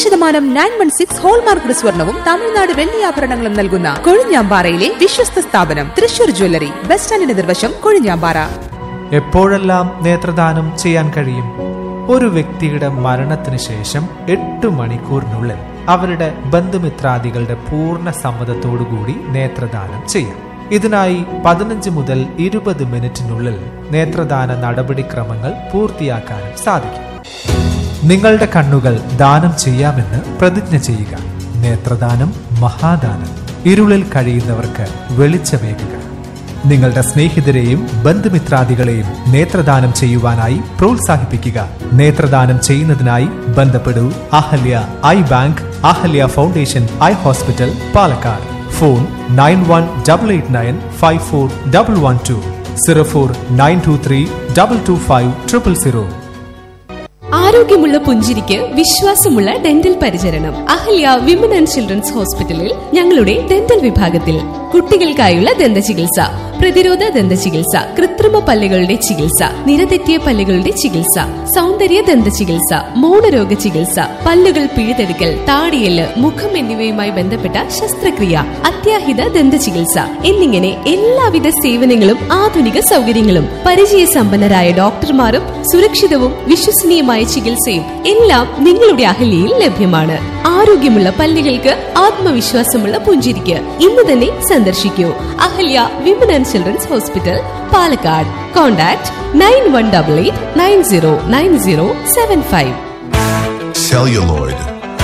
ശതമാനം nine one six hallmark സ്വർണവും തമിഴ്നാട് വെള്ളിയാഭരണങ്ങളും നൽകുന്ന കൊഴിഞ്ഞാമ്പാറയിലെ വിശ്വസ്ത സ്ഥാപനം തൃശൂർ ജ്വല്ലറി ബസ് സ്റ്റാൻഡിന് എതിർവശം കൊഴിഞ്ഞാമ്പാറ എപ്പോഴെല്ലാം നേത്രദാനം ചെയ്യാൻ കഴിയും ഒരു വ്യക്തിയുടെ മരണത്തിന് ശേഷം എട്ട് മണിക്കൂറിനുള്ളിൽ അവരുടെ ബന്ധുമിത്രാദികളുടെ പൂർണ്ണ സമ്മതത്തോടുകൂടി നേത്രദാനം ചെയ്യാം ഇതിനായി പതിനഞ്ച് മുതൽ ഇരുപത് മിനിറ്റിനുള്ളിൽ നേത്രദാന നടപടിക്രമങ്ങൾ പൂർത്തിയാക്കാനും സാധിക്കും നിങ്ങളുടെ കണ്ണുകൾ ദാനം ചെയ്യാമെന്ന് പ്രതിജ്ഞ ചെയ്യുക നേത്രദാനം മഹാദാനം ഇരുളിൽ കഴിയുന്നവർക്ക് വെളിച്ചമേകുക നിങ്ങളുടെ സ്നേഹിതരെയും ബന്ധുമിത്രാദികളെയും നേത്രദാനം ചെയ്യുവാനായി പ്രോത്സാഹിപ്പിക്കുക നേത്രദാനം ചെയ്യുന്നതിനായി ബന്ധപ്പെടൂ Ahalya eye bank Ahalya foundation eye hospital Palakkad phone nine one double eight nine five four double one two zero four nine two three double two five triple zero ആരോഗ്യമുള്ള പുഞ്ചിരിക്ക് വിശ്വാസമുള്ള ഡെന്റൽ പരിചരണം അഹല്യ വിമൻ ആൻഡ് ചിൽഡ്രൻസ് ഹോസ്പിറ്റലിൽ ഞങ്ങളുടെ ഡെന്റൽ വിഭാഗത്തിൽ കുട്ടികൾക്കായുള്ള ദന്ത ചികിത്സ പ്രതിരോധ ദന്ത ചികിത്സ കൃത്രിമ പല്ലുകളുടെ ചികിത്സ നിരതെറ്റിയ പല്ലുകളുടെ ചികിത്സ സൗന്ദര്യ ദന്ത ചികിത്സ മൗനരോഗ ചികിത്സ പല്ലുകൾ പിഴുതെടുക്കൽ താടിയല് മുഖം എന്നിവയുമായി ബന്ധപ്പെട്ട ശസ്ത്രക്രിയ അത്യാഹിത ദന്ത ചികിത്സ എന്നിങ്ങനെ എല്ലാവിധ സേവനങ്ങളും ആധുനിക സൗകര്യങ്ങളും പരിചയസമ്പന്നരായ ഡോക്ടർമാരും സുരക്ഷിതവും വിശ്വസനീയമായ ചികിത്സയും എല്ലാം നിങ്ങളുടെ അഹല്യയിൽ ലഭ്യമാണ് ആരോഗ്യമുള്ള പല്ലുകൾക്ക് ആത്മവിശ്വാസമുള്ള പുഞ്ചിരിക്ക് ഇന്ന് തന്നെ സന്ദർശിക്കൂ Ahalya women and children's hospital Palakkad contact nine one double eight nine zero nine zero seven five celluloid,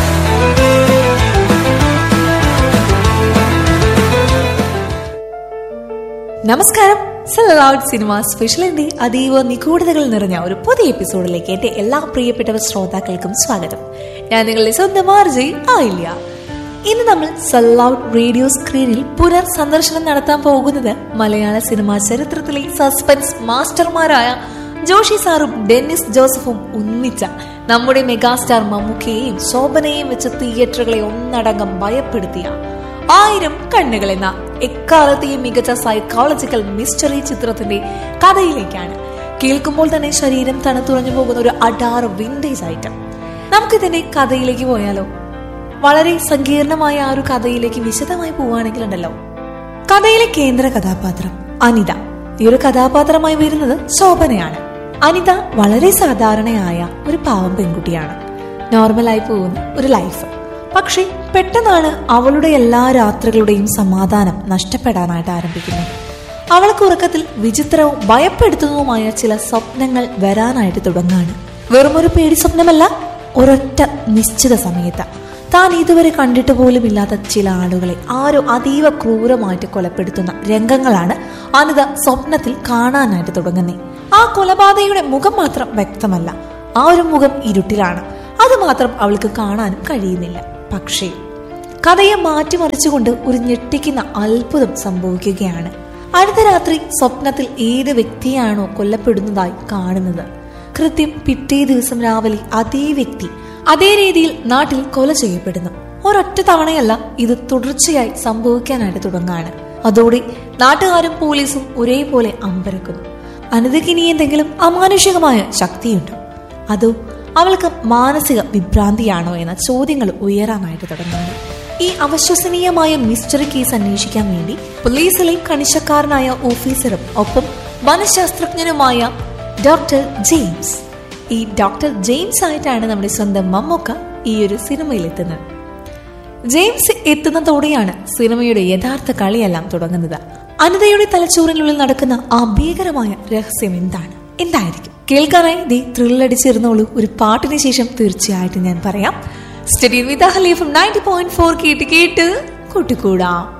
നമസ്കാരം സെലൗഡ് സിനിമ സ്പെഷ്യലിന്റെ അതീവ നിഗൂഢതകൾ നിറഞ്ഞ ഒരു പുതിയ എപ്പിസോഡിലേക്ക് എന്റെ എല്ലാ പ്രിയപ്പെട്ടവ ശ്രോതാക്കൾക്കും സ്വാഗതം ഞാൻ നിങ്ങളുടെ സ്വന്തം ആർജി ആയില്ല ഇന്ന് നമ്മൾ സെല്ലൗട്ട് റേഡിയോ സ്ക്രീനിൽ പുനർ സന്ദർശനം നടത്താൻ പോകുന്നത് മലയാള സിനിമാ ചരിത്രത്തിലെ സസ്പെൻസ് മാസ്റ്റർമാരായ ജോഷി സാറും ഡെന്നിസ് ജോസഫും ഒന്നിച്ച നമ്മുടെ മെഗാസ്റ്റാർ മമ്മൂക്കയെയും ശോഭനയെയും വെച്ച് തിയേറ്ററുകളെ ഒന്നടങ്കം ഭയപ്പെടുത്തിയ ആയിരം കണ്ണുകൾ എന്ന എക്കാലത്തെയും മികച്ച സൈക്കോളജിക്കൽ മിസ്റ്ററി ചിത്രത്തിന്റെ കഥയിലേക്കാണ് കേൾക്കുമ്പോൾ തന്നെ ശരീരം തണുത്തുറഞ്ഞു പോകുന്ന ഒരു അഡാർ വിൻറ്റേജ് ഐറ്റം നമുക്കിതിന്റെ കഥയിലേക്ക് പോയാലോ വളരെ സങ്കീർണമായ ആ ഒരു കഥയിലേക്ക് വിശദമായി പോവുകയാണെങ്കിലുണ്ടല്ലോ കഥയിലെ കേന്ദ്ര കഥാപാത്രം അനിത ഈ ഒരു കഥാപാത്രമായി വരുന്നത് ശോഭനയാണ് അനിത വളരെ സാധാരണയായ ഒരു പാവം പെൺകുട്ടിയാണ് നോർമലായി പോകുന്ന ഒരു ലൈഫ് പക്ഷെ പെട്ടെന്നാണ് അവളുടെ എല്ലാ രാത്രികളുടെയും സമാധാനം നഷ്ടപ്പെടാനായിട്ട് ആരംഭിക്കുന്നത് അവൾക്ക് ഉറക്കത്തിൽ വിചിത്രവും ഭയപ്പെടുത്തുന്നതുമായ ചില സ്വപ്നങ്ങൾ വരാനായിട്ട് തുടങ്ങാണ് വെറുമൊരു പേടി സ്വപ്നമല്ല ഒരൊറ്റ നിശ്ചിത സമയത്ത് താൻ ഇതുവരെ കണ്ടിട്ട് പോലും ഇല്ലാത്ത ചില ആളുകളെ ആരോ അതീവ ക്രൂരമായിട്ട് കൊലപ്പെടുത്തുന്ന രംഗങ്ങളാണ് അനിത സ്വപ്നത്തിൽ കാണാനായിട്ട് തുടങ്ങുന്നത് ആ കൊലപാതകയുടെ മുഖം മാത്രം വ്യക്തമല്ല ആ ഒരു മുഖം ഇരുട്ടിലാണ് അത് മാത്രം അവൾക്ക് കാണാനും കഴിയുന്നില്ല പക്ഷേ കഥയെ മാറ്റിമറിച്ചുകൊണ്ട് ഒരു ഞെട്ടിക്കുന്ന അത്ഭുതം സംഭവിക്കുകയാണ് അടുത്ത രാത്രി സ്വപ്നത്തിൽ ഏത് വ്യക്തിയാണോ കൊല്ലപ്പെടുന്നതായി കാണുന്നത് കൃത്യം പിറ്റേ ദിവസം രാവിലെ അതേ വ്യക്തി അതേ രീതിയിൽ നാട്ടിൽ കൊല ചെയ്യപ്പെടുന്നു ഒരൊറ്റ തവണയല്ല ഇത് തുടർച്ചയായി സംഭവിക്കാനായിട്ട് തുടങ്ങാണ് അതോടെ നാട്ടുകാരും പോലീസും ഒരേപോലെ അമ്പരക്കുന്നു അനിതയ്ക്ക് ഇനി എന്തെങ്കിലും അമാനുഷികമായ ശക്തിയുണ്ടോ അതോ അവൾക്ക് മാനസിക വിഭ്രാന്തിയാണോ എന്ന ചോദ്യങ്ങൾ ഉയരാനായിട്ട് തുടങ്ങുന്നു ഈ അവിശ്വസനീയമായ മിസ്റ്ററി കേസ് അന്വേഷിക്കാൻ വേണ്ടി പോലീസിലെ കണിശക്കാരനായ ഓഫീസറും ഒപ്പം മനഃശാസ്ത്രജ്ഞനുമായ ഡോക്ടർ ജെയിംസ് ഈ ഡോക്ടർ ജെയിംസ് ആയിട്ടാണ് നമ്മുടെ സ്വന്തം മമ്മൂക്ക ഈ ഒരു സിനിമയിൽ എത്തുന്നത് ജെയിംസ് എത്തുന്നതോടെയാണ് സിനിമയുടെ യഥാർത്ഥ കളിയെല്ലാം തുടങ്ങുന്നത് അനിതയുടെ തലച്ചോറിനുള്ളിൽ നടക്കുന്ന ആ ഭീകരമായ രഹസ്യം എന്താണ് എന്തായിരിക്കും കേൾക്കാനായി ദേ ത്രില്ലടിച്ചിരുന്നോളൂ ഒരു പാട്ടിന് ശേഷം തീർച്ചയായിട്ടും ഞാൻ പറയാം study with ninety point four കേട്ട് കേട്ട് കൂട്ടുകൂടാം